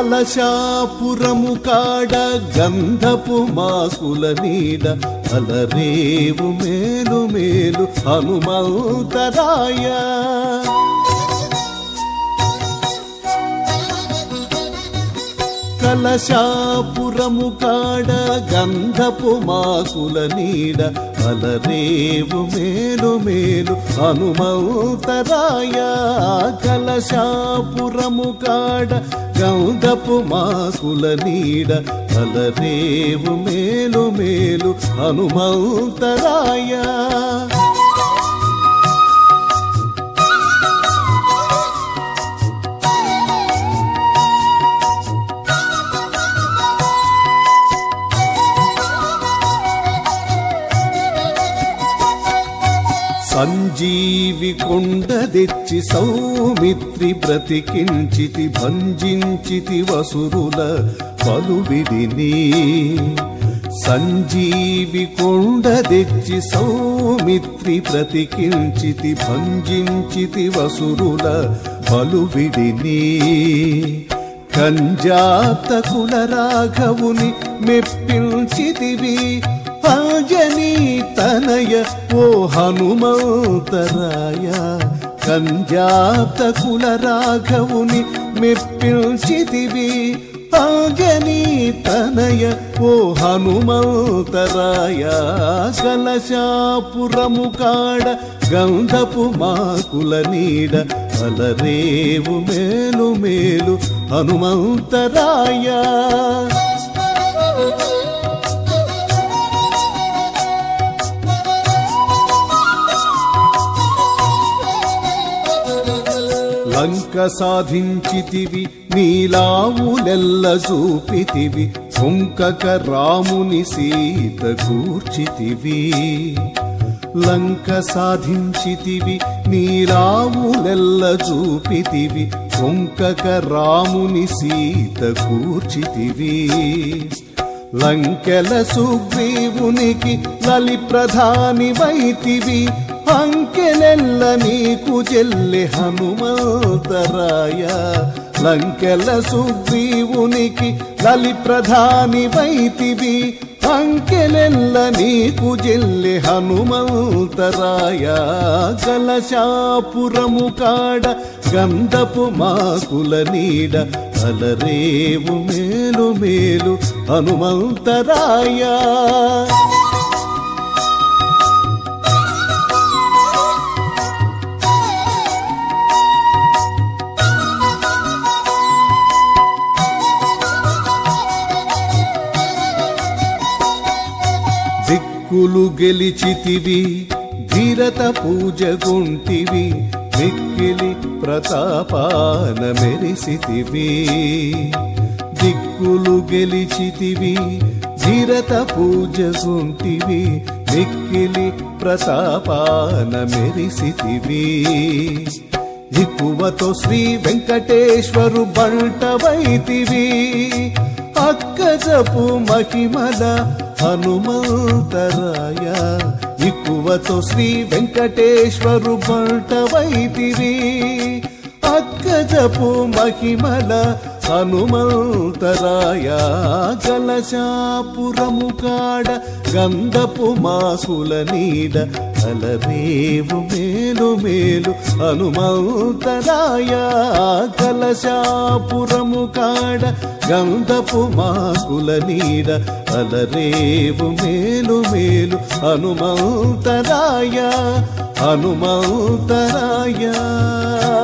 కలశాపురము కాడ గంధపు మాకుల నీడ అలరేవు మేలు మేలు హనుమంతరాయ కలశాపురము కాడ గంధపు మాకుల నీడ అలరేవు మేలు మేలు హనుమంతరాయ కలశాపురము కాడ గంధపు మాకుల నీడ అలరేవు మేలు మేలు హనుమంతరాయ సంజీవి కొండ తెచ్చి సౌమిత్రి బ్రతికించితి భంజించితి వసురుల పలువిడిని సంజీవి కొండ తెచ్చి సౌమిత్రి బ్రతికించితి భంజించితి వసురుల పలువిడిని కంజాత కుల రాఘవుని మెప్పించితివి అంజనీ తనయ ఓ హనుమంతరాయ కంజాత కుల రాఘవుని మెప్పించితివి అంజనీ తనయ ఓ హనుమంతరాయ కలశాపురము కాడ గంధపు మాకుల నీడ అలరేవు మేలు మేలు హనుమంతరాయ లంక సాధించితివి నీలావులెల్ల చూపితివి కుంకక రాముని సీత కూర్చితివి లంక సాధించితివి నీలావులెల్ల చూపితివి కుంకక రాముని సీత కూర్చితివి లంకెల సుగ్రీవునికి లలి ప్రధాని వైతివి అంకెలెల్ల నీకు చెల్లె హనుమంతరాయ లంకెల సుగ్రీవునికి లలి ప్రధాని వైతివి అంకెలెల్ల నీకు జెల్లె హనుమంతరాయ కలశాపురము కాడ గంధపు మాకుల నీడ అలరేవు మేలు మేలు హనుమంతరాయ దిక్కులు గెలిచితివి ధీరత పూజ గుంటివి మిక్కిలి ప్రతాపాన మెరిసితివి దిక్కులు గెలిచితివి ధీరత పూజ గుంటివి మిక్కిలి ప్రతాపాన మెరిసితివి ఎక్కువతో శ్రీ వెంకటేశ్వరు బంటవైతివి అక్కజపు మహిమల హనుమంతరాయ ఎక్కువతో శ్రీ వెంకటేశ్వరు బంటవైతివి అక్కజపు మహిమల హనుమంతరాయ కలశాపురము కాడ గంధపు మాసుల నీడ అలరేవు మేలు మేలు హనుమంతరాయ కలశాపురము కాడ గంధపు మాకుల నీడ అలరేవు మేలు మేలు హనుమంతరాయ హనుమంతరాయ